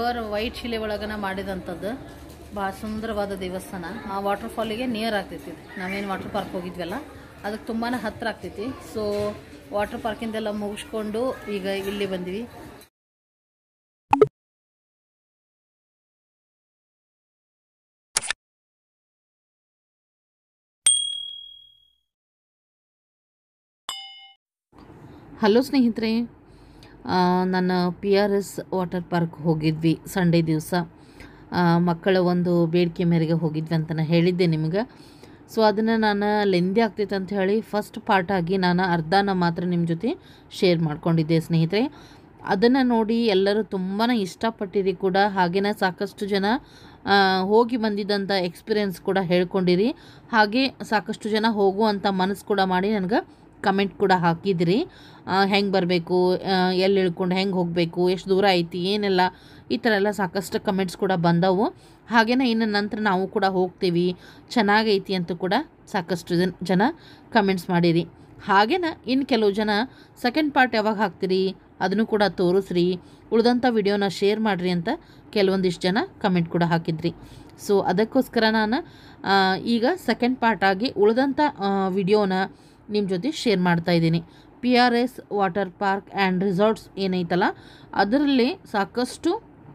Pure white ಶಿಲೆ ಒಳಗನ ಮಾಡಿದಂಥದ್ದು ಭಾಳ ಸುಂದರವಾದ ದೇವಸ್ಥಾನ ಆ ವಾಟರ್ ಫಾಲಿಗೆ ನಿಯರ್ ಆಗ್ತೈತಿ ಇದು. ನಾವೇನು ವಾಟರ್ ಪಾರ್ಕ್ ಹೋಗಿದ್ವಲ್ಲ ಅದಕ್ಕೆ ತುಂಬಾ ಹತ್ತಿರ ಆಗ್ತೈತಿ ಸೊ ವಾಟರ್ ಪಾರ್ಕಿಂದೆಲ್ಲ ಮುಗಿಸ್ಕೊಂಡು ಈಗ ಇಲ್ಲಿ ಬಂದಿವಿ ಹಲೋ ಸ್ನೇಹಿತರೆ ಆ, ನನ್ನ P R S water park ಹೋಗಿದ್ವಿ ಸಂಡೇ ದಿವಸ ಮಕ್ಕಳ ಒಂದು ಬೇಡಿಕೆ ಮೇರೆಗೆ ಹೋಗಿದ್ವಿ ಅಂತ ನಾನು ಹೇಳಿದ್ದೆ ನಿಮ್ಗೆ ಸೊ ಅದನ್ನು ನಾನು ಲೆಂದಿ ಆಗ್ತೈತೆ ಅಂತ ಹೇಳಿ ಫಸ್ಟ್ ಪಾರ್ಟ್ ಆಗಿ ನಾನು ಅರ್ಧನ ಮಾತ್ರ ನಿಮ್ಮ ಜೊತೆ ಶೇರ್ ಮಾಡ್ಕೊಂಡಿದ್ದೆ ಸ್ನೇಹಿತರೆ ಅದನ್ನು ನೋಡಿ ಎಲ್ಲರೂ ತುಂಬಾ ಇಷ್ಟಪಟ್ಟಿರಿ ಕೂಡ ಹಾಗೆಯೇ ಸಾಕಷ್ಟು ಜನ ಆ, ಹೋಗಿ ಬಂದಿದ್ದಂಥ ಎಕ್ಸ್ಪೀರಿಯನ್ಸ್ ಕೂಡ ಹೇಳ್ಕೊಂಡಿರಿ ಹಾಗೆ ಸಾಕಷ್ಟು ಜನ ಹೋಗುವಂಥ ಮನಸ್ಸು ಕೂಡ ಮಾಡಿ ನನಗೆ ಕಮೆಂಟ್ ಕೂಡ ಹಾಕಿದ್ರಿ ಹೆಂಗೆ ಬರಬೇಕು ಎಲ್ಲಿ ಇಳ್ಕೊಂಡು ಹೆಂಗೆ ಹೋಗಬೇಕು ಎಷ್ಟು ದೂರ ಐತಿ ಏನೆಲ್ಲ ಈ ಥರ ಎಲ್ಲ ಸಾಕಷ್ಟು ಕಮೆಂಟ್ಸ್ ಕೂಡ ಬಂದವು ಹಾಗೆಯೇ ಇನ್ನು ನಂತರ ನಾವು ಕೂಡ ಹೋಗ್ತೀವಿ ಚೆನ್ನಾಗೈತಿ ಅಂತ ಕೂಡ ಸಾಕಷ್ಟು ಜನ ಜನ ಕಮೆಂಟ್ಸ್ ಮಾಡಿರಿ ಹಾಗೇನ ಇನ್ನು ಕೆಲವು ಜನ ಸೆಕೆಂಡ್ ಪಾರ್ಟ್ ಯಾವಾಗ ಹಾಕ್ತೀರಿ ಅದನ್ನು ಕೂಡ ತೋರಿಸ್ರಿ ಉಳಿದಂಥ ವಿಡಿಯೋನ ಶೇರ್ ಮಾಡಿರಿ ಅಂತ ಕೆಲವೊಂದಿಷ್ಟು ಜನ ಕಮೆಂಟ್ ಕೂಡ ಹಾಕಿದ್ರಿ ಸೊ ಅದಕ್ಕೋಸ್ಕರ ನಾನು ಆ, ಈಗ ಸೆಕೆಂಡ್ ಪಾರ್ಟ್ ಆಗಿ ಉಳಿದಂಥ ವಿಡಿಯೋನ ನಿಮ್ಮ ಜೊತೆ ಶೇರ್ ಮಾಡ್ತಾ ಇದ್ದೀನಿ P R S water park and resorts ಏನೈತಲ್ಲ ಅದರಲ್ಲಿ ಸಾಕಷ್ಟು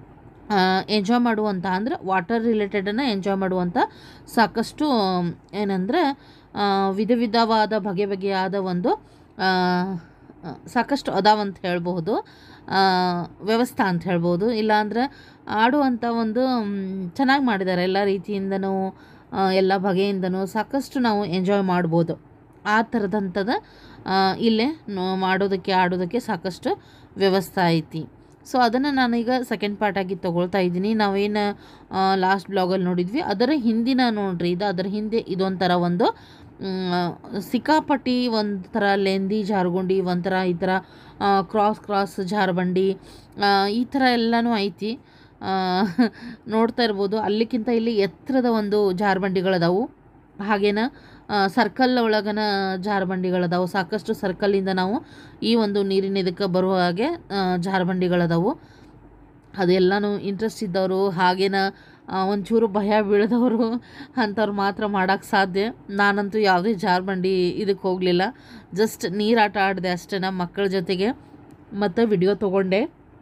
ಎಂಜಾಯ್ ಮಾಡುವಂಥ ಅಂದರೆ ವಾಟರ್ ರಿಲೇಟೆಡನ್ನು ಎಂಜಾಯ್ ಮಾಡುವಂಥ ಸಾಕಷ್ಟು ಆಮ್, ಏನಂದ್ರೆ ಆ, ವಿಧ ವಿಧವಾದ ಬಗೆ ಬಗೆಯಾದ ಒಂದು ಆ, ಆ, ಸಾಕಷ್ಟು ಅದಾವಂತ ಹೇಳ್ಬಹುದು ಆ, ವ್ಯವಸ್ಥೆ ಅಂತ ಹೇಳ್ಬೋದು ಇಲ್ಲಾಂದ್ರೆ ಆಡುವಂಥ ಒಂದು ಚೆನ್ನಾಗಿ ಮಾಡಿದ್ದಾರೆ ಎಲ್ಲ ರೀತಿಯಿಂದನೂ ಆ, ಎಲ್ಲ ಬಗೆಯಿಂದನೂ ಸಾಕಷ್ಟು ನಾವು ಎಂಜಾಯ್ ಮಾಡ್ಬೋದು ಆ ಥರದಂಥದ್ದು ಆ, ಇಲ್ಲೇ ನೋ- ಮಾಡೋದಕ್ಕೆ ಆಡೋದಕ್ಕೆ ಸಾಕಷ್ಟು ವ್ಯವಸ್ಥೆ ಐತಿ ಸೊ ಅದನ್ನು ನಾನೀಗ ಸೆಕೆಂಡ್ ಪಾರ್ಟಾಗಿ ತೊಗೊಳ್ತಾ ಇದ್ದೀನಿ ನಾವೇನು ಲಾಸ್ಟ್ ಬ್ಲಾಗಲ್ಲಿ ನೋಡಿದ್ವಿ ಅದರ ಹಿಂದಿನ ನೋಡ್ರಿ ಇದು ಅದರ ಹಿಂದೆ ಇದೊಂಥರ ಒಂದು ಮ್, ಸಿಕ್ಕಾಪಟ್ಟಿ ಒಂಥರ ಲೆಂದಿ ಜಾರುಗುಂಡಿ ಒಂಥರ ಈ ಥರ ಕ್ರಾಸ್ ಕ್ರಾಸ್ ಜಾರಬಂಡಿ ಆ, ಈ ಥರ ಎಲ್ಲನೂ ಐತಿ ಆ, ನೋಡ್ತಾ ಇರ್ಬೋದು ಅಲ್ಲಿಕ್ಕಿಂತ ಇಲ್ಲಿ ಎತ್ತರದ ಒಂದು ಜಾರಬಂಡಿಗಳದಾವು ಹಾಗೇನ ಸರ್ಕಲ್ ಒಳಗನ ಜಾರಬಂಡಿಗಳದಾವು ಸಾಕಷ್ಟು ಸರ್ಕಲ್ಲಿಂದ ನಾವು ಈ ಒಂದು ನೀರಿನ ಇದಕ್ಕೆ ಬರುವ ಹಾಗೆ ಆ, ಜಾರಬಂಡಿಗಳದಾವು ಅದೆಲ್ಲನೂ ಇಂಟ್ರೆಸ್ಟ್ ಇದ್ದವರು ಹಾಗೇನ ಆ, ಒಂಚೂರು ಭಯ ಬೀಳದವರು ಅಂಥವ್ರು ಮಾತ್ರ ಮಾಡೋಕ್ಕೆ ಸಾಧ್ಯ ನಾನಂತೂ ಯಾವುದೇ ಜಾರಬಂಡಿ ಇದಕ್ಕೆ ಹೋಗಲಿಲ್ಲ ಜಸ್ಟ್ ನೀರಾಟ ಆಡಿದೆ ಅಷ್ಟೇ ನಮ್ಮ ಮಕ್ಕಳ ಜೊತೆಗೆ ಮತ್ತು ವಿಡಿಯೋ ತೊಗೊಂಡೆ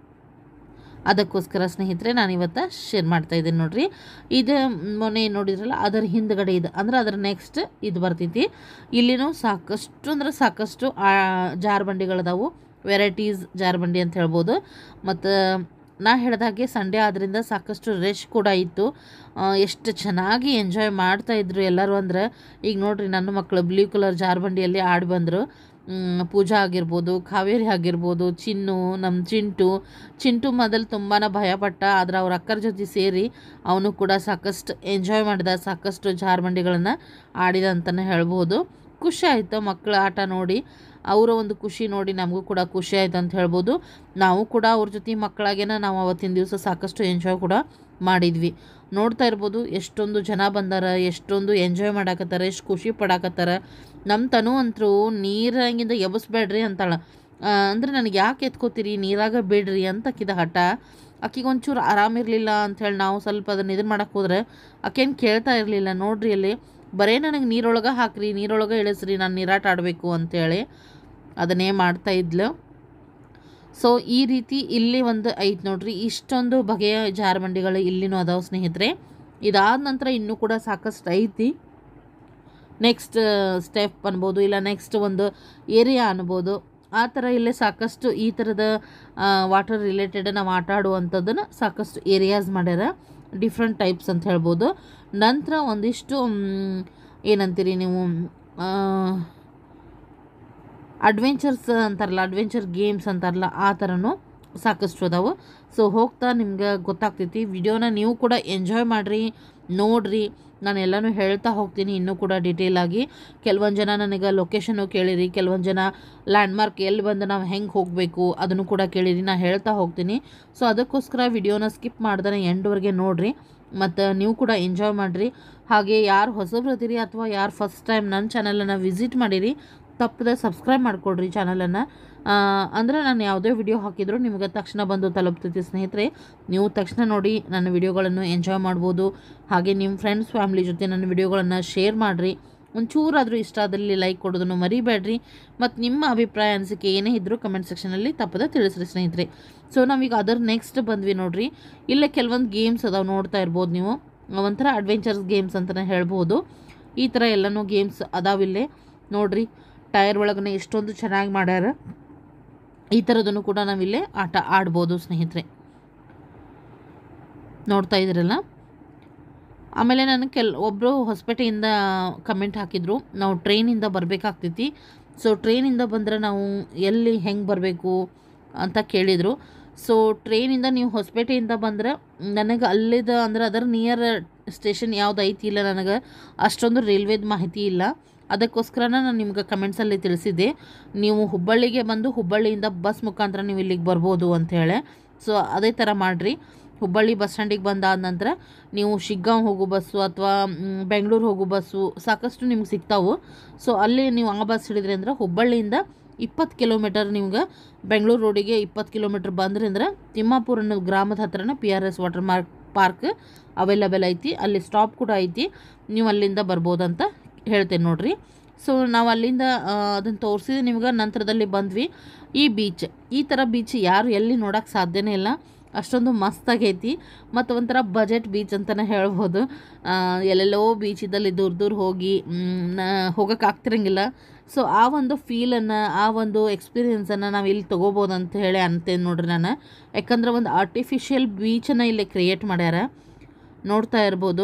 ಅದಕ್ಕೋಸ್ಕರ ಸ್ನೇಹಿತರೆ ನಾನು ಇವತ್ತು ಶೇರ್ ಮಾಡ್ತಾ ಇದ್ದೀನಿ ನೋಡ್ರಿ ಇದು ಮೊನ್ನೆ ಏನ್ ನೋಡಿದ್ರಲ್ಲ ಅದರ ಹಿಂದ್ಗಡೆ ಇದೆ ಅಂದ್ರೆ ಅದರ ನೆಕ್ಸ್ಟ್ ಇದು ಬರ್ತೈತಿ ಇಲ್ಲಿನೂ ಸಾಕಷ್ಟು ಅಂದ್ರೆ ಸಾಕಷ್ಟು ಆ, ಜಾರಬಂಡಿಗಳದಾವು ವೆರೈಟೀಸ್ ಜಾರಬಂಡಿ ಅಂತ ಹೇಳ್ಬೋದು ಮತ್ತು ನಾ ಹೇಳ್ದಾಗೆ ಸಂಡೇ ಆದ್ದರಿಂದ ಸಾಕಷ್ಟು ರಶ್ ಕೂಡ ಇತ್ತು ಆ, ಎಷ್ಟು ಚೆನ್ನಾಗಿ ಎಂಜಾಯ್ ಮಾಡ್ತಾ ಇದ್ರು ಎಲ್ಲರೂ ಅಂದ್ರೆ ಈಗ ನೋಡ್ರಿ ನನ್ನ ಮಕ್ಕಳು ಬ್ಲೂ ಕಲರ್ ಜಾರಬಂಡಿಯಲ್ಲಿ ಆಡಿ ಬಂದರು ಮ್, ಪೂಜಾ ಆಗಿರ್ಬೋದು ಕಾವೇರಿ ಆಗಿರ್ಬೋದು ಚಿನ್ನು ನಮ್ಮ ಚಿಂಟು ಚಿಂಟು ಮೊದಲು ತುಂಬಾ ಭಯಪಟ್ಟ ಆದರೆ ಅವ್ರ ಅಕ್ಕರ ಜೊತೆ ಸೇರಿ ಅವನು ಕೂಡ ಸಾಕಷ್ಟು ಎಂಜಾಯ್ ಮಾಡಿದ ಸಾಕಷ್ಟು ಜಾರಬಂಡಿಗಳನ್ನು ಆಡಿದ ಅಂತಲೇ ಹೇಳ್ಬೋದು ಖುಷಿ ಆಯಿತು ಮಕ್ಕಳ ಆಟ ನೋಡಿ ಅವರ ಒಂದು ಖುಷಿ ನೋಡಿ ನಮಗೂ ಕೂಡ ಖುಷಿ ಆಯ್ತು ಅಂತ ಹೇಳ್ಬೋದು ನಾವು ಕೂಡ ಅವ್ರ ಜೊತೆ ಮಕ್ಕಳಾಗೇನ ನಾವು ಅವತ್ತಿನ ದಿವಸ ಸಾಕಷ್ಟು ಎಂಜಾಯ್ ಕೂಡ ಮಾಡಿದ್ವಿ ನೋಡ್ತಾ ಇರ್ಬೋದು ಎಷ್ಟೊಂದು ಜನ ಬಂದಾರ ಎಷ್ಟೊಂದು ಎಂಜಾಯ್ ಮಾಡಾಕತ್ತಾರ ಎಷ್ಟು ಖುಷಿ ಪಡಾಕತ್ತಾರ ನಮ್ಮ ತನು ಅಂತರೂ ನೀರಂಗಿಂದ ಎಬಸ್ಬೇಡ್ರಿ ಅಂತಾಳ ಆ, ಅಂದ್ರೆ ನನಗೆ ಯಾಕೆ ಎತ್ಕೋತೀರಿ ನೀರಾಗ ಬಿಡ್ರಿ ಅಂತ ಆಕಿದ ಹಠ ಆಕಿಗೆ ಒಂಚೂರು ಆರಾಮಿರಲಿಲ್ಲ ಅಂಥೇಳಿ ನಾವು ಸ್ವಲ್ಪ ಅದನ್ನ ಇದನ್ನು ಮಾಡಕ್ಕೆ ಹೋದ್ರೆ ಆಕೇನು ಕೇಳ್ತಾ ಇರಲಿಲ್ಲ ನೋಡ್ರಿ ಅಲ್ಲಿ ಬರೇ ನನಗೆ ನೀರೊಳಗೆ ಹಾಕ್ರಿ ನೀರೊಳಗೆ ಇಳಿಸ್ರಿ ನಾನು ನೀರಾಟ ಆಡಬೇಕು ಅಂತೇಳಿ ಅದನ್ನೇ ಮಾಡ್ತಾ ಇದ್ಲು ಸೊ ಈ ರೀತಿ ಇಲ್ಲಿ ಒಂದು ಐತೆ ನೋಡ್ರಿ ಇಷ್ಟೊಂದು ಬಗೆಯ ಜಾರಬಂಡಿಗಳು ಇಲ್ಲಿನೂ ಅದಾವ ಸ್ನೇಹಿತರೆ ಇದಾದ ನಂತರ ಇನ್ನೂ ಕೂಡ ಸಾಕಷ್ಟು ಐತಿ ನೆಕ್ಸ್ಟ್ ಸ್ಟೆಪ್ ಅನ್ಬೋದು ಇಲ್ಲ ನೆಕ್ಸ್ಟ್ ಒಂದು ಏರಿಯಾ ಅನ್ಬೋದು ಆ ಥರ ಇಲ್ಲೇ ಸಾಕಷ್ಟು ಈ ಥರದ ವಾಟರ್ ರಿಲೇಟೆಡ್ ನಾವು ಆಟ ಆಡುವಂಥದ್ದನ್ನು ಸಾಕಷ್ಟು ಏರಿಯಾಸ್ ಮಾಡ್ಯಾರ ಡಿಫ್ರೆಂಟ್ ಟೈಪ್ಸ್ ಅಂತ ಹೇಳ್ಬೋದು ನಂತರ ಒಂದಿಷ್ಟು ಮ್, ಏನಂತೀರಿ ನೀವು ಆ, ಅಡ್ವೆಂಚರ್ಸ್ ಅಂತಾರಲ್ಲ ಅಡ್ವೆಂಚರ್ ಗೇಮ್ಸ್ ಅಂತಾರಲ್ಲ ಆ ಥರನೂ ಸಾಕಷ್ಟು ಅದಾವು ಸೊ ಹೋಗ್ತಾ ನಿಮ್ಗೆ ಗೊತ್ತಾಗ್ತೈತಿ ವಿಡಿಯೋನ ನೀವು ಕೂಡ ಎಂಜಾಯ್ ಮಾಡಿರಿ ನೋಡ್ರಿ ನಾನು ಎಲ್ಲನೂ ಹೇಳ್ತಾ ಹೋಗ್ತೀನಿ ಇನ್ನೂ ಕೂಡ ಡೀಟೇಲ್ ಆಗಿ ಕೆಲವೊಂದು ಜನ ನನಗೆ ಲೊಕೇಶನ್ನು ಕೇಳಿರಿ ಕೆಲವೊಂದು ಜನ ಲ್ಯಾಂಡ್ಮಾರ್ಕ್ ಎಲ್ಲಿ ಬಂದು ನಾವು ಹೆಂಗೆ ಹೋಗಬೇಕು ಅದನ್ನು ಕೂಡ ಕೇಳಿರಿ ನಾನು ಹೇಳ್ತಾ ಹೋಗ್ತೀನಿ ಸೊ ಅದಕ್ಕೋಸ್ಕರ ವಿಡಿಯೋನ ಸ್ಕಿಪ್ ಮಾಡ್ದೇ ಎಂಡ್ವರೆಗೆ ನೋಡಿರಿ ಮತ್ತು ನೀವು ಕೂಡ ಎಂಜಾಯ್ ಮಾಡಿರಿ ಹಾಗೆ ಯಾರು ಹೊಸಬ್ರು ಅದಿರಿ ಅಥವಾ ಯಾರು ಫಸ್ಟ್ ಟೈಮ್ ನನ್ನ ಚಾನಲನ್ನು ವಿಸಿಟ್ ಮಾಡಿರಿ ತಪ್ಪದೆ ಸಬ್ಸ್ಕ್ರೈಬ್ ಮಾಡಿಕೊಡ್ರಿ ಚಾನಲನ್ನು ಅಂದರೆ ನಾನು ಯಾವುದೇ ವಿಡಿಯೋ ಹಾಕಿದರೂ ನಿಮಗೆ ತಕ್ಷಣ ಬಂದು ತಲುಪ್ತೈತಿ ಸ್ನೇಹಿತರೆ ನೀವು ತಕ್ಷಣ ನೋಡಿ ನನ್ನ ವಿಡಿಯೋಗಳನ್ನು ಎಂಜಾಯ್ ಮಾಡ್ಬೋದು ಹಾಗೆ ನಿಮ್ಮ ಫ್ರೆಂಡ್ಸ್ ಫ್ಯಾಮ್ಲಿ ಜೊತೆ ನನ್ನ ವಿಡಿಯೋಗಳನ್ನು ಶೇರ್ ಮಾಡಿರಿ ಒಂಚೂರಾದರೂ ಇಷ್ಟ ಆದಲ್ಲಿ ಲೈಕ್ ಕೊಡೋದನ್ನು ಮರಿಬೇಡ್ರಿ ಮತ್ತು ನಿಮ್ಮ ಅಭಿಪ್ರಾಯ ಅನಿಸಿಕೆ ಏನೇ ಇದ್ದರೂ ಕಮೆಂಟ್ ಸೆಕ್ಷನಲ್ಲಿ ತಪ್ಪದೆ ತಿಳಿಸ್ರಿ ಸ್ನೇಹಿತರೆ ಸೊ ನಾವೀಗ ಅದರ ನೆಕ್ಸ್ಟ್ ಬಂದ್ವಿ ನೋಡ್ರಿ ಇಲ್ಲೇ ಕೆಲವೊಂದು ಗೇಮ್ಸ್ ಅದಾವೆ ನೋಡ್ತಾ ಇರ್ಬೋದು ನೀವು ಒಂಥರ ಅಡ್ವೆಂಚರ್ಸ್ ಗೇಮ್ಸ್ ಅಂತಲೇ ಹೇಳ್ಬೋದು ಈ ಥರ ಎಲ್ಲನೂ ಗೇಮ್ಸ್ ಅದಾವಿಲ್ಲೇ ನೋಡ್ರಿ ಟೈರ್ ಒಳಗನೆ ಎಷ್ಟೊಂದು ಚೆನ್ನಾಗಿ ಮಾಡ್ಯಾರ ಈ ಥರದನ್ನು ಕೂಡ ನಾವಿಲ್ಲೇ ಆಟ ಆಡ್ಬೋದು ಸ್ನೇಹಿತರೆ ನೋಡ್ತಾ ಇದ್ದೀರಲ್ಲ ಆಮೇಲೆ ನಾನು ಕೆಲ್ ಒಬ್ಬರು ಹೊಸಪೇಟೆಯಿಂದ ಕಮೆಂಟ್ ಹಾಕಿದರು ನಾವು ಟ್ರೈನಿಂದ ಬರಬೇಕಾಗ್ತೈತಿ ಸೊ ಟ್ರೈನಿಂದ ಬಂದರೆ ನಾವು ಎಲ್ಲಿ ಹೆಂಗೆ ಬರಬೇಕು ಅಂತ ಕೇಳಿದರು ಸೊ ಟ್ರೈನಿಂದ ನೀವು ಹೊಸಪೇಟೆಯಿಂದ ಬಂದರೆ ನನಗೆ ಅಲ್ಲಿದ ಅಂದ್ರೆ ಅದರ ನಿಯರ್ ಸ್ಟೇಷನ್ ಯಾವ್ದು ಐತಿ ಇಲ್ಲ ನನಗೆ ಅಷ್ಟೊಂದು ರೈಲ್ವೇದ ಮಾಹಿತಿ ಇಲ್ಲ ಅದಕ್ಕೋಸ್ಕರ ನಾನು ನಿಮ್ಗೆ ಕಮೆಂಟ್ಸಲ್ಲಿ ತಿಳಿಸಿದ್ದೆ ನೀವು ಹುಬ್ಬಳ್ಳಿಗೆ ಬಂದು ಹುಬ್ಬಳ್ಳಿಯಿಂದ ಬಸ್ ಮುಖಾಂತರ ನೀವು ಇಲ್ಲಿಗೆ ಬರ್ಬೋದು ಅಂಥೇಳಿ ಸೊ ಅದೇ ಥರ ಮಾಡಿರಿ ಹುಬ್ಬಳ್ಳಿ ಬಸ್ ಸ್ಟ್ಯಾಂಡಿಗೆ ಬಂದಾದ ನಂತರ ನೀವು ಶಿಗ್ಗಾಂವ್ ಹೋಗೋ ಬಸ್ಸು ಅಥವಾ ಬೆಂಗಳೂರು ಹೋಗೋ ಬಸ್ಸು ಸಾಕಷ್ಟು ನಿಮ್ಗೆ ಸಿಗ್ತಾವೆ ಸೊ ಅಲ್ಲಿ ನೀವು ಆ ಬಸ್ ಹಿಡಿದ್ರಿ ಅಂದ್ರೆ ಹುಬ್ಬಳ್ಳಿಯಿಂದ ಇಪ್ಪತ್ತು ಕಿಲೋಮೀಟರ್ ನಿಮ್ಗೆ ಬೆಂಗಳೂರು ರೋಡಿಗೆ ಇಪ್ಪತ್ತು ಕಿಲೋಮೀಟ್ರ್ ಬಂದ್ರಿ ಅಂದ್ರೆ ತಿಮ್ಮಾಪುರ ಅನ್ನೋ ಗ್ರಾಮದ ಹತ್ರನೇ P R S water mark park available ಐತಿ ಅಲ್ಲಿ ಸ್ಟಾಪ್ ಕೂಡ ಐತಿ ನೀವು ಅಲ್ಲಿಂದ ಬರ್ಬೋದಂತ ಹೇಳ್ತೇನೆ ನೋಡ್ರಿ ಸೊ ನಾವು ಅಲ್ಲಿಂದ ಅದನ್ನು ತೋರಿಸಿದ ನಿಮ್ಗೆ ನಂತರದಲ್ಲಿ ಬಂದ್ವಿ ಈ ಬೀಚ್ ಈ ಥರ ಬೀಚ್ ಯಾರು ಎಲ್ಲಿ ನೋಡೋಕ್ಕೆ ಸಾಧ್ಯನೇ ಇಲ್ಲ ಅಷ್ಟೊಂದು ಮಸ್ತಾಗೈತಿ ಮತ್ತು ಒಂಥರ ಬಜೆಟ್ ಬೀಚ್ ಅಂತಲೇ ಹೇಳ್ಬೋದು ಆ, ಎಲ್ಲೆಲ್ಲೋ ಬೀಚ್ ಇದ್ದಲ್ಲಿ ದೂರ ದೂರ ಹೋಗಿ ಹೋಗೋಕೆ ಆಗ್ತಿರಂಗಿಲ್ಲ ಸೊ ಆ ಒಂದು ಫೀಲನ್ನು ಆ ಒಂದು ಎಕ್ಸ್ಪೀರಿಯೆನ್ಸನ್ನು ನಾವು ಇಲ್ಲಿ ತೊಗೋಬೋದು ಅಂತ ಹೇಳಿ ಅಂತೇನೆ ನೋಡ್ರಿ ನಾನು ಯಾಕಂದ್ರೆ ಒಂದು ಆರ್ಟಿಫಿಷಿಯಲ್ ಬೀಚನ್ನು ಇಲ್ಲಿ ಕ್ರಿಯೇಟ್ ಮಾಡ್ಯಾರ ನೋಡ್ತಾ ಇರ್ಬೋದು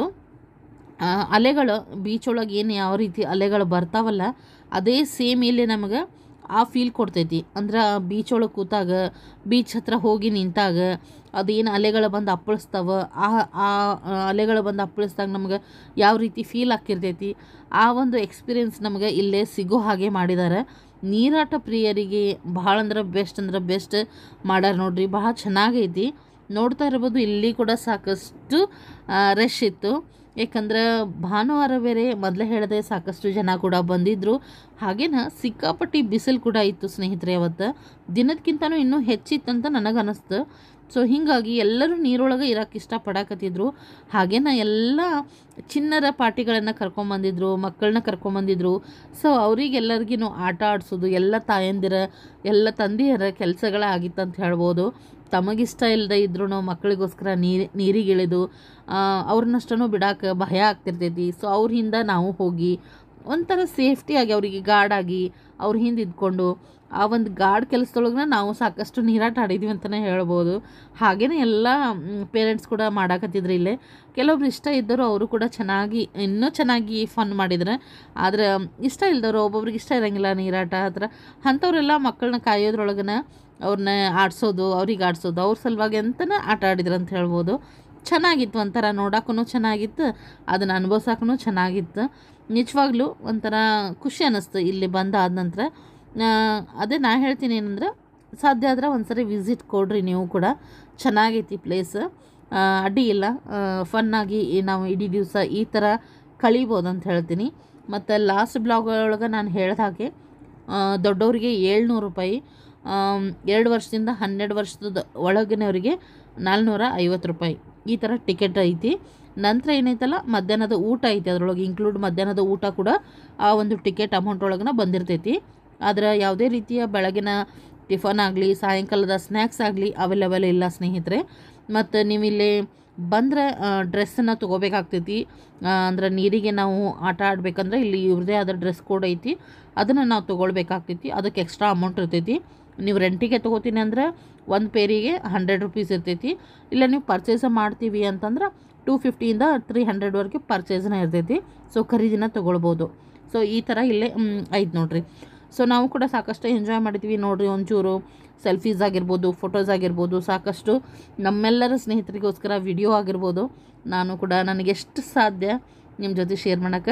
ಆ, ಅಲೆಗಳು ಬೀಚ್ ಒಳಗೆ ಏನು ಯಾವ ರೀತಿ ಅಲೆಗಳು ಬರ್ತಾವಲ್ಲ ಅದೇ ಸೇಮ್ ಇಲ್ಲಿ ನಮಗೆ ಆ ಫೀಲ್ ಕೊಡ್ತೈತಿ ಅಂದ್ರೆ ಬೀಚ್ ಒಳಗೆ ಕೂತಾಗ ಬೀಚ್ ಹತ್ರ ಹೋಗಿ ನಿಂತಾಗ ಅದೇನು ಅಲೆಗಳು ಬಂದು ಅಪ್ಪಳಿಸ್ತಾವ ಆ ಆ ಅಲೆಗಳು ಬಂದು ಅಪ್ಪಳಿಸ್ದಾಗ ನಮ್ಗೆ ಯಾವ ರೀತಿ ಫೀಲ್ ಆಗ್ತಿರ್ತೈತಿ ಆ ಒಂದು ಎಕ್ಸ್ಪೀರಿಯೆನ್ಸ್ ನಮಗೆ ಇಲ್ಲೇ ಸಿಗೋ ಹಾಗೆ ಮಾಡಿದ್ದಾರೆ ನೀರಾಟ ಪ್ರಿಯರಿಗೆ ಭಾಳ ಅಂದ್ರೆ ಬೆಸ್ಟ್ ಅಂದ್ರೆ ಬೆಸ್ಟ್ ಮಾಡ್ಯಾರ ನೋಡ್ರಿ ಭಾಳ ಚೆನ್ನಾಗೈತಿ ನೋಡ್ತಾ ಇರ್ಬೋದು ಇಲ್ಲಿ ಕೂಡ ಸಾಕಷ್ಟು ರಶ್ ಇತ್ತು ಯಾಕಂದ್ರೆ ಭಾನುವಾರ ಬೇರೆ ಮೊದಲೇ ಹೇಳಿದೆ ಸಾಕಷ್ಟು ಜನ ಕೂಡ ಬಂದಿದ್ದರು ಹಾಗೇನ ಸಿಕ್ಕಾಪಟ್ಟಿ ಬಿಸಿಲು ಕೂಡ ಇತ್ತು ಸ್ನೇಹಿತರೆ ಅವತ್ತು ದಿನದಕ್ಕಿಂತನೂ ಇನ್ನೂ ಹೆಚ್ಚಿತ್ತಂತ ನನಗೆ ಅನ್ನಿಸ್ತು ಸೊ ಹೀಗಾಗಿ ಎಲ್ಲರೂ ನೀರೊಳಗೆ ಇರೋಕ್ಕೆ ಇಷ್ಟಪಡಕತ್ತಿದ್ರು ಹಾಗೇನ ಎಲ್ಲ ಚಿನ್ನರ ಪಾರ್ಟಿಗಳನ್ನು ಕರ್ಕೊಂಬಂದಿದ್ರು ಮಕ್ಕಳನ್ನ ಕರ್ಕೊಂಬಂದಿದ್ರು ಸೊ ಅವರಿಗೆಲ್ಲರಿಗೂ ಆಟ ಆಡಿಸೋದು ಎಲ್ಲ ತಾಯಂದಿರ ಎಲ್ಲ ತಂದೆಯರ ಕೆಲಸಗಳಾಗಿತ್ತು ಅಂತ ಹೇಳ್ಬೋದು ತಮಗಿಷ್ಟ ಇಲ್ಲದೆ ಇದ್ರೂ ಮಕ್ಕಳಿಗೋಸ್ಕರ ನೀರು ನೀರಿಗಿಳಿದು ಅವ್ರನ್ನಷ್ಟನ್ನು ಬಿಡಾಕ ಭಯ ಆಗ್ತಿರ್ತೈತಿ ಸೊ ಅವ್ರ ಹಿಂದೆ ನಾವು ಹೋಗಿ ಒಂಥರ ಸೇಫ್ಟಿಯಾಗಿ ಅವರಿಗೆ ಗಾರ್ಡಾಗಿ ಅವ್ರ ಹಿಂದೆ ಇದ್ಕೊಂಡು ಆ ಒಂದು ಗಾರ್ಡ್ ಕೆಲಸದೊಳಗೆ ನಾವು ಸಾಕಷ್ಟು ನೀರಾಟ ಆಡಿದ್ವಿ ಅಂತಲೇ ಹೇಳ್ಬೋದು ಹಾಗೇನೆ ಎಲ್ಲ ಪೇರೆಂಟ್ಸ್ ಕೂಡ ಮಾಡಾಕತ್ತಿದ್ರು ಇಲ್ಲೇ ಕೆಲವೊಬ್ರು ಇಷ್ಟ ಇದ್ದರು ಅವರು ಕೂಡ ಚೆನ್ನಾಗಿ ಇನ್ನೂ ಚೆನ್ನಾಗಿ ಫನ್ ಮಾಡಿದ್ರೆ ಆದರೆ ಇಷ್ಟ ಇಲ್ದವರು ಒಬ್ಬೊಬ್ರಿಗೆ ಇಷ್ಟ ಇರೋಂಗಿಲ್ಲ ನೀರಾಟ ಹತ್ರ ಅಂಥವ್ರೆಲ್ಲ ಮಕ್ಕಳನ್ನ ಕಾಯೋದ್ರೊಳಗನ ಅವ್ರನ್ನ ಆಡಿಸೋದು ಅವ್ರಿಗೆ ಆಡಿಸೋದು ಅವ್ರ ಸಲುವಾಗಿ ಅಂತಲೇ ಆಟ ಆಡಿದ್ರು ಅಂತ ಹೇಳ್ಬೋದು ಚೆನ್ನಾಗಿತ್ತು ಒಂಥರ ನೋಡೋಕ್ಕೂ ಚೆನ್ನಾಗಿತ್ತು ಅದನ್ನು ಅನುಭವ್ಸಕ್ಕೂ ಚೆನ್ನಾಗಿತ್ತು ನಿಜವಾಗ್ಲೂ ಒಂಥರ ಖುಷಿ ಅನ್ನಿಸ್ತು ಇಲ್ಲಿ ಬಂದಾದ ನಂತರ ಆ, ಅದೇ ನಾ ಹೇಳ್ತೀನಿ ಏನಂದ್ರೆ ಸಾಧ್ಯ ಆದ್ರೆ ಒಂದ್ಸರಿ ವಿಸಿಟ್ ಕೊಡ್ರಿ ನೀವು ಕೂಡ ಚೆನ್ನಾಗೈತಿ ಪ್ಲೇಸ್ ಅಡ್ಡಿ ಇಲ್ಲ ಫನ್ನಾಗಿ ನಾವು ಇಡೀ ದಿವಸ ಈ ಥರ ಕಳಿಬೋದು ಅಂತ ಹೇಳ್ತೀನಿ ಮತ್ತು ಲಾಸ್ಟ್ ಬ್ಲಾಗ್ ಒಳಗೆ ನಾನು ಹೇಳ್ದ ಹಾಗೆ ಆ, ದೊಡ್ಡವರಿಗೆ ಏಳ್ನೂರು ರೂಪಾಯಿ ಆಮ್, ಎರಡು ವರ್ಷದಿಂದ ಹನ್ನೆರಡು ವರ್ಷದ ಒಳಗಿನವರಿಗೆ ನಾಲ್ನೂರ ಐವತ್ತು ರೂಪಾಯಿ ಈ ಥರ ಟಿಕೆಟ್ ಐತಿ ನಂತರ ಏನೈತಲ್ಲ ಮಧ್ಯಾಹ್ನದ ಊಟ ಐತಿ ಅದರೊಳಗೆ ಇನ್ಕ್ಲೂಡ್ ಮಧ್ಯಾಹ್ನದ ಊಟ ಕೂಡ ಆ ಒಂದು ಟಿಕೆಟ್ ಅಮೌಂಟ್ ಒಳಗನ ಬಂದಿರ್ತೈತಿ ಆದರೆ ಯಾವುದೇ ರೀತಿಯ ಬೆಳಗಿನ ಟಿಫನ್ ಆಗಲಿ ಸಾಯಂಕಾಲದ ಸ್ನ್ಯಾಕ್ಸ್ ಆಗಲಿ ಅವೈಲೇಬಲ್ ಇಲ್ಲ ಸ್ನೇಹಿತರೆ ಮತ್ತು ನೀವು ಇಲ್ಲಿ ಬಂದರೆ ಡ್ರೆಸ್ಸನ್ನು ತೊಗೋಬೇಕಾಗ್ತೈತಿ ಅಂದ್ರೆ ನೀರಿಗೆ ನಾವು ಆಟ ಆಡಬೇಕಂದ್ರೆ ಇಲ್ಲಿ ಇವ್ರದ್ದೇ ಆದ ಡ್ರೆಸ್ ಕೋಡ್ ಐತಿ ಅದನ್ನು ನಾವು ತೊಗೊಳ್ಬೇಕಾಗ್ತೈತಿ ಅದಕ್ಕೆ ಎಕ್ಸ್ಟ್ರಾ ಅಮೌಂಟ್ ಇರ್ತೈತಿ ನೀವು ರೆಂಟಿಗೆ ತೊಗೋತೀನಿ ಅಂದ್ರೆ ಒಂದು ಪೇರಿಗೆ ಹಂಡ್ರೆಡ್ ರುಪೀಸ್ ಇರ್ತೈತಿ ಇಲ್ಲ ನೀವು ಪರ್ಚೇಸ ಮಾಡ್ತೀವಿ ಅಂತಂದ್ರೆ ಟೂ ಫಿಫ್ಟಿಯಿಂದ ತ್ರೀ ಹಂಡ್ರೆಡ್ವರೆಗೆ ಪರ್ಚೇಸ್ನ ಇರ್ತೈತಿ ಸೊ ಖರೀದಿನ ತೊಗೊಳ್ಬೋದು ಸೊ ಈ ಥರ ಇಲ್ಲೇ ಐತೆ ನೋಡ್ರಿ ಸೊ ನಾವು ಕೂಡ ಸಾಕಷ್ಟು ಎಂಜಾಯ್ ಮಾಡಿದ್ವಿ ನೋಡ್ರಿ ಒಂಚೂರು ಸೆಲ್ಫೀಸ್ ಆಗಿರ್ಬೋದು ಫೋಟೋಸ್ ಆಗಿರ್ಬೋದು ಸಾಕಷ್ಟು ನಮ್ಮೆಲ್ಲರ ಸ್ನೇಹಿತರಿಗೋಸ್ಕರ ವಿಡಿಯೋ ಆಗಿರ್ಬೋದು ನಾನು ಕೂಡ ನನಗೆ ಎಷ್ಟು ಸಾಧ್ಯ ನಿಮ್ಮ ಜೊತೆ ಶೇರ್ ಮಾಡೋಕ್ಕೆ